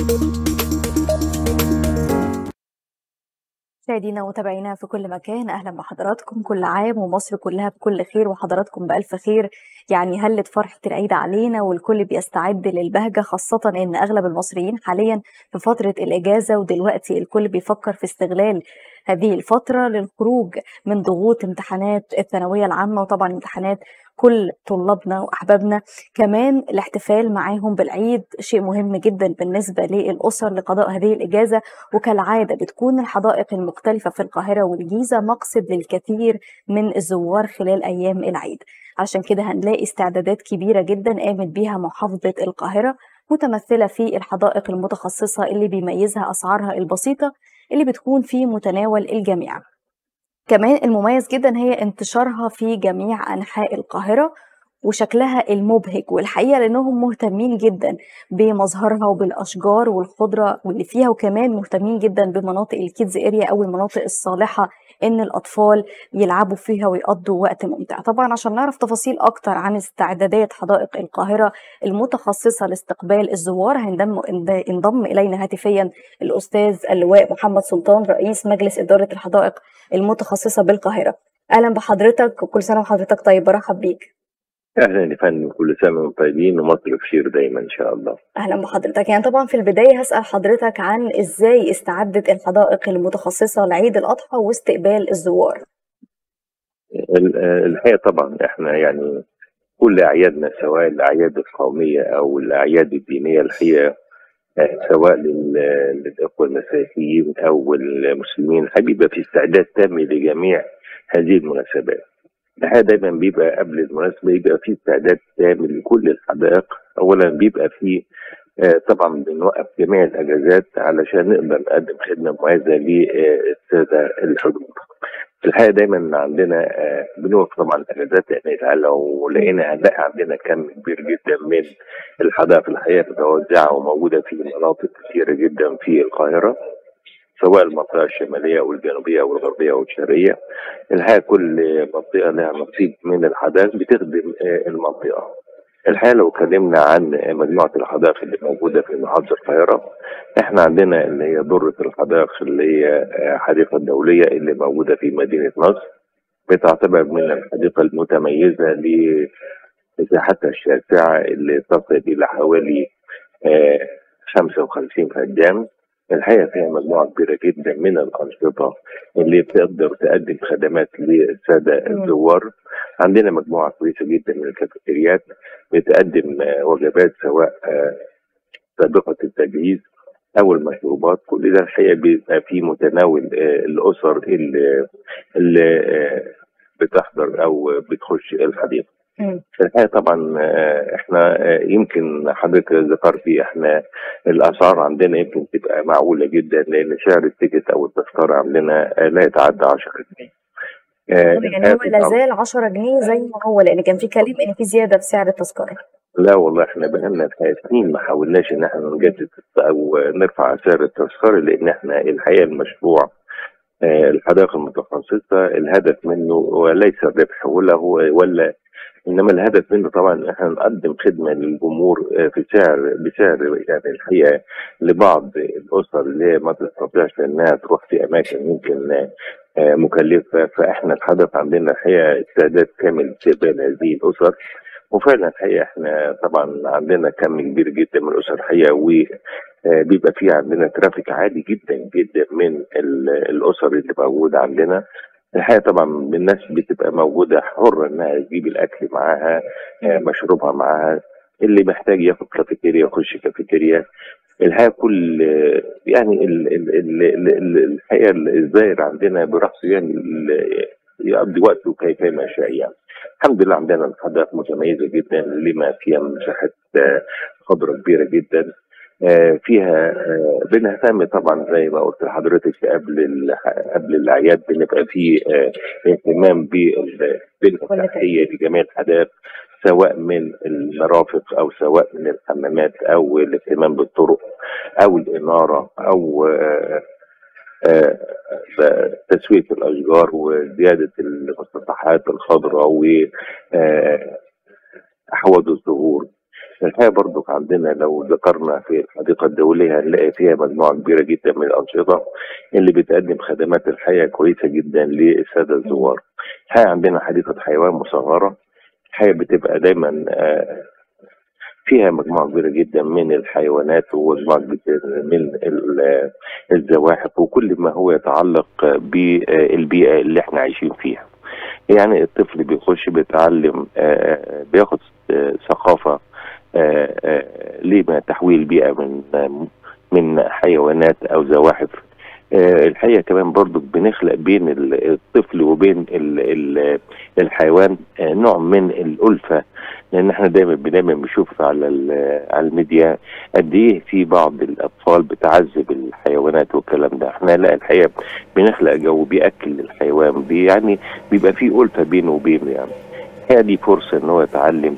مشاهدينا ومتابعينا في كل مكان اهلا بحضراتكم كل عام ومصر كلها بكل خير وحضراتكم بالف خير يعني هلت فرحه العيد علينا والكل بيستعد للبهجه خاصه ان اغلب المصريين حاليا في فتره الاجازه ودلوقتي الكل بيفكر في استغلال هذه الفتره للخروج من ضغوط امتحانات الثانويه العامه وطبعا امتحانات كل طلابنا واحبابنا كمان الاحتفال معاهم بالعيد شيء مهم جدا بالنسبه للاسر لقضاء هذه الاجازه وكالعاده بتكون الحدائق المختلفه في القاهره والجيزه مقصد للكثير من الزوار خلال ايام العيد عشان كده هنلاقي استعدادات كبيره جدا قامت بيها محافظه القاهره متمثله في الحدائق المتخصصه اللي بيميزها اسعارها البسيطه اللي بتكون في متناول الجميع كمان المميز جدا هي انتشارها في جميع أنحاء القاهرة وشكلها المبهج والحقيقه لانهم مهتمين جدا بمظهرها وبالاشجار والخضره واللي فيها وكمان مهتمين جدا بمناطق الكيدز اريا او المناطق الصالحه ان الاطفال يلعبوا فيها ويقضوا وقت ممتع طبعا عشان نعرف تفاصيل اكتر عن استعدادات حدائق القاهره المتخصصه لاستقبال الزوار هينضم انضم الينا هاتفيا الاستاذ اللواء محمد سلطان رئيس مجلس اداره الحدائق المتخصصه بالقاهره اهلا بحضرتك وكل سنه وحضرتك طيب برحب بيك اهلا يا فندم كل سنه وانتم طيبين ومصر بخير دايما ان شاء الله اهلا بحضرتك يعني طبعا في البدايه هسال حضرتك عن ازاي استعدت الحدائق المتخصصه لعيد الاضحى واستقبال الزوار الحقيقه طبعا احنا يعني كل اعيادنا سواء الاعياد القوميه او الاعياد الدينيه الحقيقه سواء للاخوه المسيحيين او المسلمين بيبقى في استعداد تام لجميع هذه المناسبات الحقيقه دايما بيبقى قبل المناسبه بيبقى في استعداد تام لكل الحدائق اولا بيبقى في آه طبعا بنوقف جميع الاجازات علشان نقدر نقدم خدمه مميزه للساده الحدود. الحقيقه دايما عندنا آه بنوقف طبعا الاجازات لان لو لقينا هنلاقي عندنا كم كبير جدا من الحدائق الحقيقه متوزعه وموجوده في مناطق كثيره جدا في القاهره سواء المنطقة الشمالية أو الجنوبية أو الغربية أو الشرقية الحقيقة كل منطقة لها نصيب من الحدائق بتخدم المنطقة الحقيقة لو اتكلمنا عن مجموعة الحدائق اللي موجودة في محافظة القاهرة احنا عندنا اللي هي درة الحدائق اللي هي حديقة الدولية اللي موجودة في مدينة نصر بتعتبر من الحديقة المتميزة لمساحتها الشاسعة اللي تصل إلى حوالي 55 فدان الحقيقه فيها مجموعه كبيره جدا من الانشطه اللي بتقدر تقدم خدمات للساده الزوار عندنا مجموعه كويسه جدا من الكافيتريات بتقدم وجبات سواء سابقه التجهيز او المشروبات كل ده الحقيقه بيبقى في متناول الاسر اللي, اللي بتحضر او بتخش الحديقه الحقيقه طبعا احنا يمكن حضرتك ذكرتي احنا الاسعار عندنا يمكن تبقى معقوله جدا لان سعر التيكت او التذكره عندنا لا يتعدى 10 جنيه يعني هو لا زال 10 جنيه زي ما هو لان كان في كلام ان في زياده في سعر التذكره لا والله احنا بقالنا سنين ما حاولناش ان احنا نجدد او نرفع سعر التذكره لان احنا الحقيقه المشروع الحدائق المتخصصه الهدف منه ليس الربح ولا هو ولا انما الهدف منه طبعا احنا نقدم خدمه للجمهور في سعر بسعر يعني الحقيقه لبعض الاسر اللي ما تستطيعش انها تروح في اماكن يمكن مكلفه فاحنا الحدث عندنا الحقيقه استعداد كامل لاستقبال هذه الاسر وفعلا الحقيقه احنا طبعا عندنا كم كبير جدا من الاسر الحقيقه وبيبقى في عندنا ترافيك عالي جدا جدا من الاسر اللي موجوده عندنا الحقيقه طبعا الناس بتبقى موجوده حره انها تجيب الاكل معاها مشروبها معاها اللي محتاج ياخد كافيتيريا يخش كافيتيريا الحقيقه كل يعني الحقيقه الزائر عندنا براسه يعني يقضي وقته كيفما شاء يعني الحمد لله عندنا الحدائق متميزه جدا لما فيها مساحه خضراء كبيره جدا فيها بنهتم طبعا زي ما قلت لحضرتك قبل قبل الاعياد بنبقى في اهتمام بالبنيه التحتيه لجميع الحدائق سواء من المرافق او سواء من الحمامات او الاهتمام بالطرق او الاناره او تسويه الاشجار وزياده المسطحات الخضراء وحوض الزهور الحقيقه برضو عندنا لو ذكرنا في الحديقه الدوليه هنلاقي فيها مجموعه كبيره جدا من الانشطه اللي بتقدم خدمات الحقيقه كويسه جدا للساده الزوار. الحقيقه عندنا حديقه حيوان مصغره الحقيقه بتبقى دايما آه، فيها مجموعه كبيره جدا من الحيوانات ومجموعه كبيرة من ال- الزواحف وكل ما هو يتعلق بالبيئه اللي احنا عايشين فيها. يعني الطفل بيخش بيتعلم آه، بياخد آه، ثقافه آه، آه، لما تحويل بيئه من من حيوانات او زواحف آه، الحقيقه كمان برضو بنخلق بين ال- الطفل وبين ال- ال- الحيوان آه، نوع من الالفه لان احنا دايما دايما بنشوف على ال- على الميديا قد ايه في بعض الاطفال بتعذب الحيوانات والكلام ده احنا لا الحقيقه بنخلق جو بياكل الحيوان بي يعني بيبقى في الفه بينه وبينه يعني هي دي فرصه ان هو يتعلم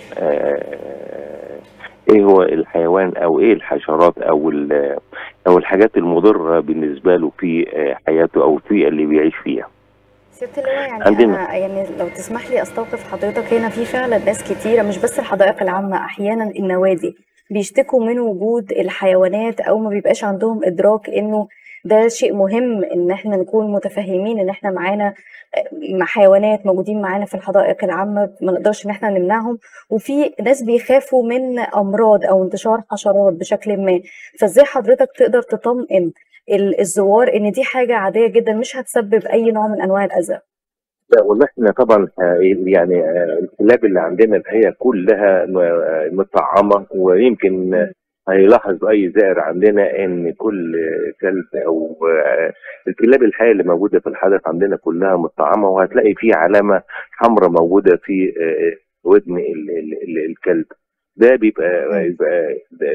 آه، ايه هو الحيوان او ايه الحشرات او ال- او الحاجات المضره بالنسبه له في آه، حياته او البيئه اللي بيعيش فيها سيادة اللواء يعني عندنا- أنا يعني لو تسمح لي أستوقف حضرتك هنا في فعلا ناس كتيرة مش بس الحدائق العامة أحيانا النوادي بيشتكوا من وجود الحيوانات أو ما بيبقاش عندهم إدراك إنه ده شيء مهم إن إحنا نكون متفهمين إن إحنا معانا مع حيوانات موجودين معانا في الحدائق العامة ما نقدرش إن إحنا نمنعهم وفي ناس بيخافوا من أمراض أو انتشار حشرات بشكل ما فإزاي حضرتك تقدر تطمئن ال- الزوار ان دي حاجه عاديه جدا مش هتسبب اي نوع من انواع الاذى لا والله احنا طبعا آه، يعني آه، الكلاب اللي عندنا الحقيقه كلها م- آه، مطعمه ويمكن آه، هيلاحظ اي زائر عندنا ان كل آه، كلب او آه، الكلاب الحقيقه اللي موجوده في الحدث عندنا كلها مطعمه وهتلاقي في علامه حمراء موجوده في آه، ودن ال- ال- ال- الكلب ده بيبقى يبقى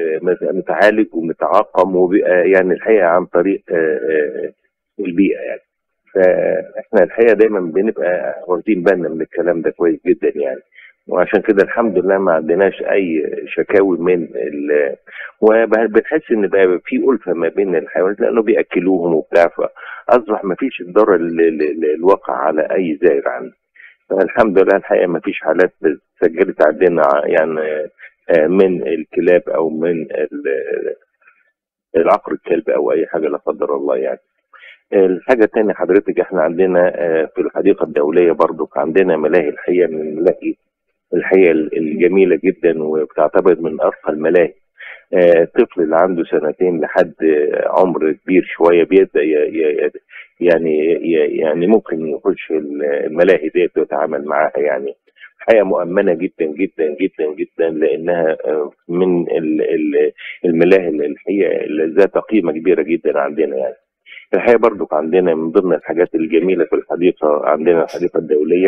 متعالج ومتعاقم وبيبقى يعني الحقيقه عن طريق آه، آه، البيئه يعني فاحنا الحقيقه دايما بنبقى واخدين بالنا من الكلام ده كويس جدا يعني وعشان كده الحمد لله ما عندناش اي شكاوي من ال وبنحس ان بقى في الفه ما بين الحيوانات لانه بياكلوهم وبتاع فاصبح ما فيش الضرر ال- ال- ال- الواقع على اي زائر عنه فالحمد لله الحقيقه ما فيش حالات سجلت عندنا يعني آه، من الكلاب او من ال- العقر الكلب او اي حاجه لا قدر الله يعني الحاجة التانية حضرتك احنا عندنا آه، في الحديقة الدولية برضو عندنا ملاهي الحقيقة من الملاهي الحقيقة الجميلة جدا وبتعتبر من أرقى الملاهي آه، الطفل اللي عنده سنتين لحد آه، عمر كبير شوية بيبدأ ي- ي- يعني ي- يعني ممكن يخش الملاهي ديت ويتعامل معاها يعني حقيقة مؤمنة جدا جدا جدا جدا لأنها آه، من ال- ال- الملاهي اللي الحقيقة اللي ذات قيمة كبيرة جدا عندنا يعني الحقيقه برضو عندنا من ضمن الحاجات الجميله في الحديقه عندنا الحديقه الدوليه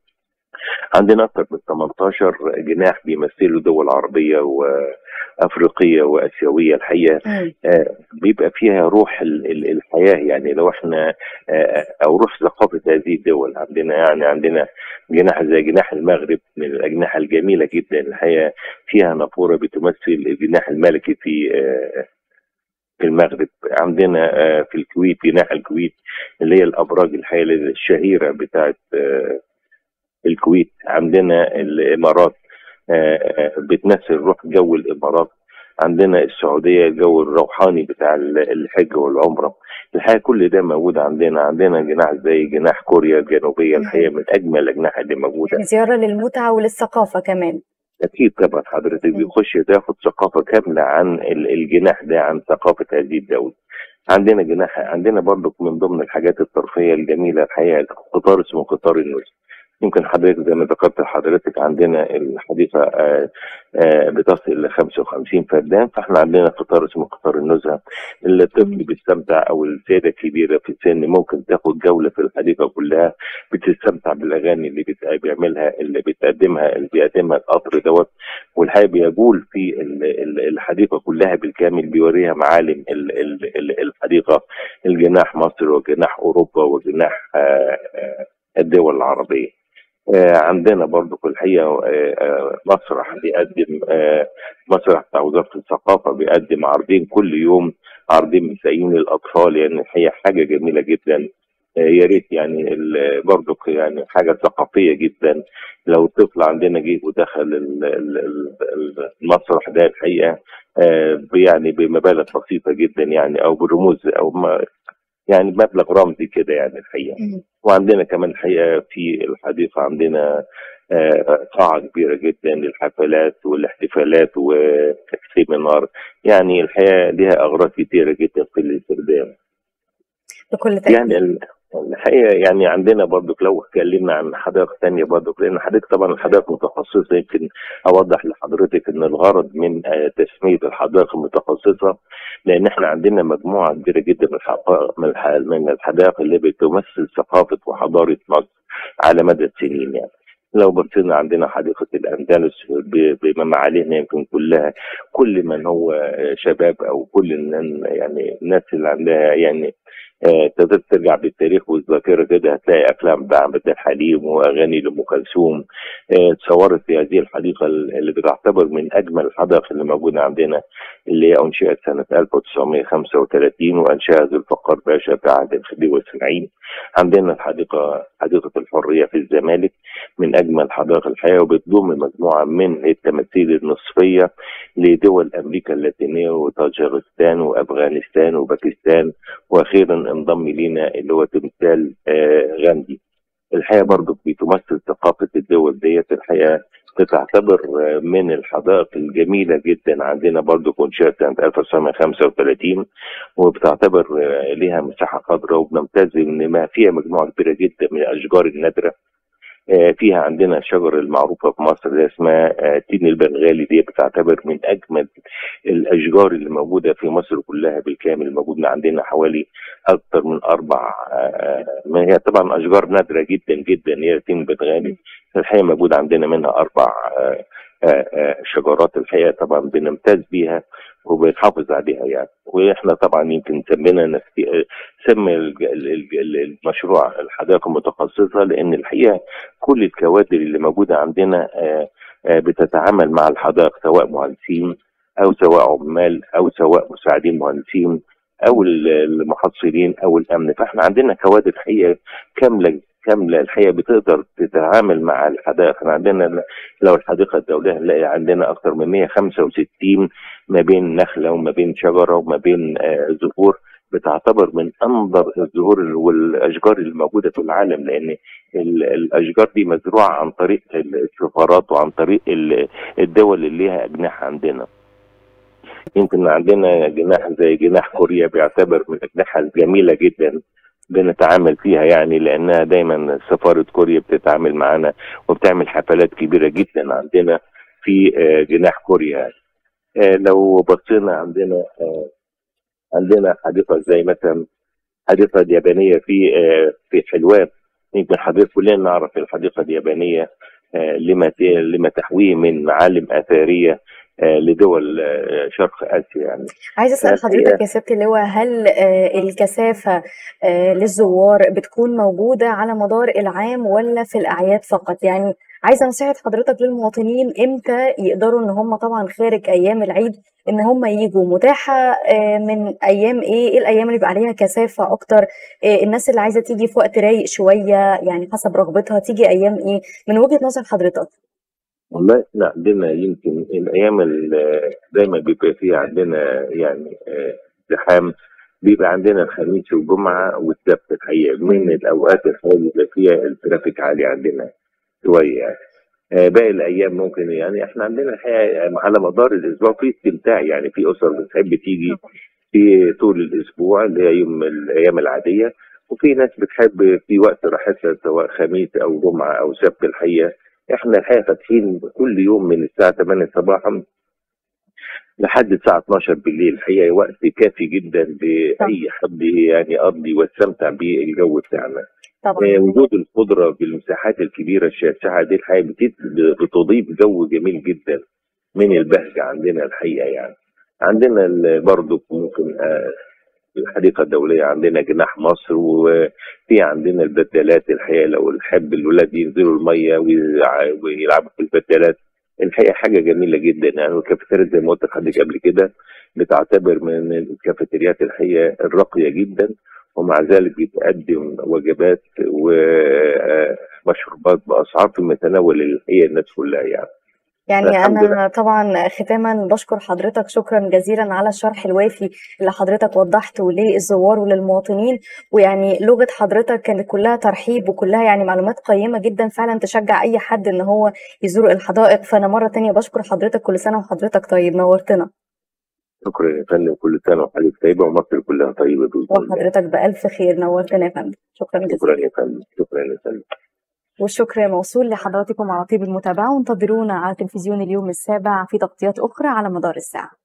عندنا اكثر من 18 جناح بيمثلوا دول عربيه وافريقيه واسيويه الحقيقه مم. آه، بيبقى فيها روح ال- ال- الحياه يعني لو احنا آه، او روح ثقافه هذه الدول عندنا يعني عندنا جناح زي جناح المغرب من الاجنحه الجميله جدا الحقيقه فيها نافوره بتمثل الجناح الملكي في آه، في المغرب عندنا آه، في الكويت جناح الكويت اللي هي الابراج الحقيقه الشهيره بتاعت آه، الكويت عندنا الامارات آه، آه، بتمثل روح جو الامارات عندنا السعوديه الجو الروحاني بتاع ال- الحج والعمره الحقيقه كل ده موجود عندنا عندنا جناح زي جناح كوريا الجنوبيه الحقيقه من اجمل الاجنحه اللي موجوده زياره للمتعه وللثقافه كمان اكيد طبعا حضرتك مم. بيخش تاخد ثقافه كامله عن ال- الجناح ده عن ثقافه هذه الدوله عندنا جناح عندنا برضو من ضمن الحاجات الترفيهيه الجميله الحقيقه قطار اسمه قطار النزل يمكن حضرتك زي ما ذكرت لحضرتك عندنا الحديقه آه، آه، بتصل ل 55 فدان فاحنا عندنا قطار اسمه قطار النزهه اللي الطفل مم. بيستمتع او السيده الكبيره في السن ممكن تاخد جوله في الحديقه كلها بتستمتع بالاغاني اللي بت- بيعملها اللي بتقدمها اللي بيقدمها القطر دوت والحقيقه بيجول في ال- ال- الحديقه كلها بالكامل بيوريها معالم ال- ال- ال- الحديقه الجناح مصر وجناح اوروبا وجناح آه، آه، الدول العربيه آه، عندنا برضو في الحقيقه آه، آه، مسرح بيقدم آه، مسرح بتاع وزاره الثقافه بيقدم عرضين كل يوم عرضين مسائين للاطفال يعني الحقيقه حاجه جميله جدا يا ريت يعني ال- برضك يعني حاجه ثقافيه جدا لو طفل عندنا جه ودخل ال- ال- ال- المسرح ده الحقيقه آه، يعني بمبالغ بسيطه جدا يعني او برموز او ما يعني مبلغ رمزي كده يعني الحقيقه مم. وعندنا كمان الحقيقه في الحديقه عندنا آه، قاعه كبيره جدا للحفلات والاحتفالات والسيمينار يعني الحقيقه لها اغراض كتيره جدا في الاستخدام بكل تأكيد يعني ال- الحقيقه يعني عندنا برضو لو اتكلمنا عن حدائق ثانيه برضو لان حضرتك طبعا الحدائق متخصصه يمكن اوضح لحضرتك ان الغرض من آه، تسميه الحدائق المتخصصه لان احنا عندنا مجموعه كبيره جدا من الحقائق من الح- من الحدائق اللي بتمثل ثقافه وحضاره مصر على مدى السنين يعني لو بصينا عندنا حديقة الأندلس ب- بما علينا يمكن كلها كل من هو آه، شباب أو كل الن- يعني الناس اللي عندها يعني آه، تقدر ترجع بالتاريخ والذاكره كده هتلاقي افلام بقى عبد الحليم واغاني لام كلثوم آه، اتصورت في هذه الحديقه اللي بتعتبر من اجمل الحدائق اللي موجوده عندنا اللي هي انشئت سنه 1935 وانشاها ذو الفقار باشا في عهد الخديوي والسنعين عندنا الحديقه حديقه الحريه في الزمالك من اجمل حدائق الحياه وبتضم مجموعه من التماثيل النصفيه لدول امريكا اللاتينيه وطاجيكستان وافغانستان وباكستان واخيرا انضم لينا اللي هو تمثال آه، غاندي الحقيقه برضو بتمثل ثقافه الدول ديت الحقيقه بتعتبر آه، من الحدائق الجميله جدا عندنا برضو انشئت سنه 1935 وبتعتبر آه، ليها مساحه خضراء وبنمتاز ان ما فيها مجموعه كبيره جدا من الاشجار النادره آه، فيها عندنا الشجر المعروفه في مصر اللي اسمها آه، تين البنغالي دي بتعتبر من اجمل الاشجار اللي موجوده في مصر كلها بالكامل موجود عندنا حوالي اكثر من اربع آه، ما هي طبعا اشجار نادره جدا جدا هي تين البنغالي الحقيقه موجود عندنا منها اربع آه، آه، آه، شجرات الحقيقه طبعا بنمتاز بيها وبنحافظ عليها يعني واحنا طبعا يمكن سمينا نفسي سمي الج- ال- ال- ال- المشروع الحدائق المتخصصه لان الحقيقه كل الكوادر اللي موجوده عندنا آه، آه، بتتعامل مع الحدائق سواء مهندسين او سواء عمال او سواء مساعدين مهندسين او ال- المحصلين او الامن فاحنا عندنا كوادر حقيقه كامله كامله الحقيقه بتقدر تتعامل مع الحدائق احنا عندنا لو الحديقه الدوليه هنلاقي عندنا اكثر من 165 ما بين نخله وما بين شجره وما بين آه، زهور بتعتبر من انظر الزهور والاشجار اللي موجوده في العالم لان ال- الاشجار دي مزروعه عن طريق السفارات وعن طريق ال- الدول اللي ليها اجنحه عندنا يمكن عندنا جناح زي جناح كوريا بيعتبر من الاجنحه الجميله جدا بنتعامل فيها يعني لانها دايما سفاره كوريا بتتعامل معانا وبتعمل حفلات كبيره جدا عندنا في آه، جناح كوريا آه، لو بصينا عندنا آه، عندنا حديقه زي مثلا حديقه يابانيه في آه، في حلوان يمكن حضرتك كلنا نعرف الحديقه اليابانيه آه، لما ت- لما تحويه من معالم اثريه آه، لدول آه، شرق اسيا يعني عايزه اسال الحقيقة- حضرتك يا سياده اللواء هل آه، الكثافه آه، للزوار بتكون موجوده على مدار العام ولا في الاعياد فقط يعني عايزه نصيحه حضرتك للمواطنين امتى يقدروا ان هم طبعا خارج ايام العيد ان هم يجوا متاحه آه، من ايام ايه ايه الايام اللي بيبقى عليها كثافه اكتر آه، الناس اللي عايزه تيجي في وقت رايق شويه يعني حسب رغبتها تيجي ايام ايه من وجهه نظر حضرتك والله احنا عندنا يمكن الايام اللي دايما بيبقى فيها عندنا يعني آه، زحام بيبقى عندنا الخميس والجمعه والسبت الحقيقه من الاوقات الحقيقه بيبقى فيها الترافيك عالي عندنا شويه يعني آه، باقي الايام ممكن يعني احنا عندنا الحقيقه على مدار الاسبوع في استمتاع يعني في اسر بتحب تيجي في طول الاسبوع اللي هي يوم الايام العاديه وفي ناس بتحب في وقت راحتها سواء خميس او جمعه او سبت الحقيقه احنا الحقيقه فاتحين كل يوم من الساعه 8 صباحا لحد الساعه 12 بالليل الحقيقه وقت كافي جدا لاي حد يعني يقضي ويستمتع بالجو بتاعنا طبعا آه، وجود الخضره بالمساحات الكبيره الشاسعه دي الحقيقه بتد- بتضيف جو جميل جدا من البهجه عندنا الحقيقه يعني عندنا ال- برضو ممكن آه، الحديقه الدوليه عندنا جناح مصر وفي عندنا البدالات الحقيقه لو نحب الولاد ينزلوا الميه ويلع- ويلعبوا في البدالات الحقيقه حاجه جميله جدا يعني والكافيتيريا زي ما قلت لحضرتك قبل كده بتعتبر من الكافيتريات الحقيقه الراقيه جدا ومع ذلك بيتقدم وجبات ومشروبات باسعار في متناول الحقيقه الناس كلها يعني يعني الحمد أنا طبعا ختاما بشكر حضرتك شكرا جزيلا على الشرح الوافي اللي حضرتك وضحته للزوار وللمواطنين ويعني لغة حضرتك كانت كلها ترحيب وكلها يعني معلومات قيمة جدا فعلا تشجع أي حد إن هو يزور الحدائق فأنا مرة تانية بشكر حضرتك كل سنة وحضرتك طيب نورتنا شكرا يا فندم كل سنه وحضرتك طيبه ومصر كلها طيبه باذن الله وحضرتك بألف خير نورتنا يا فندم شكرا جزيلا شكرا يا فندم شكرا يا فندم والشكر موصول لحضراتكم على طيب المتابعة وانتظرونا على تلفزيون اليوم السابع في تغطيات أخرى على مدار الساعة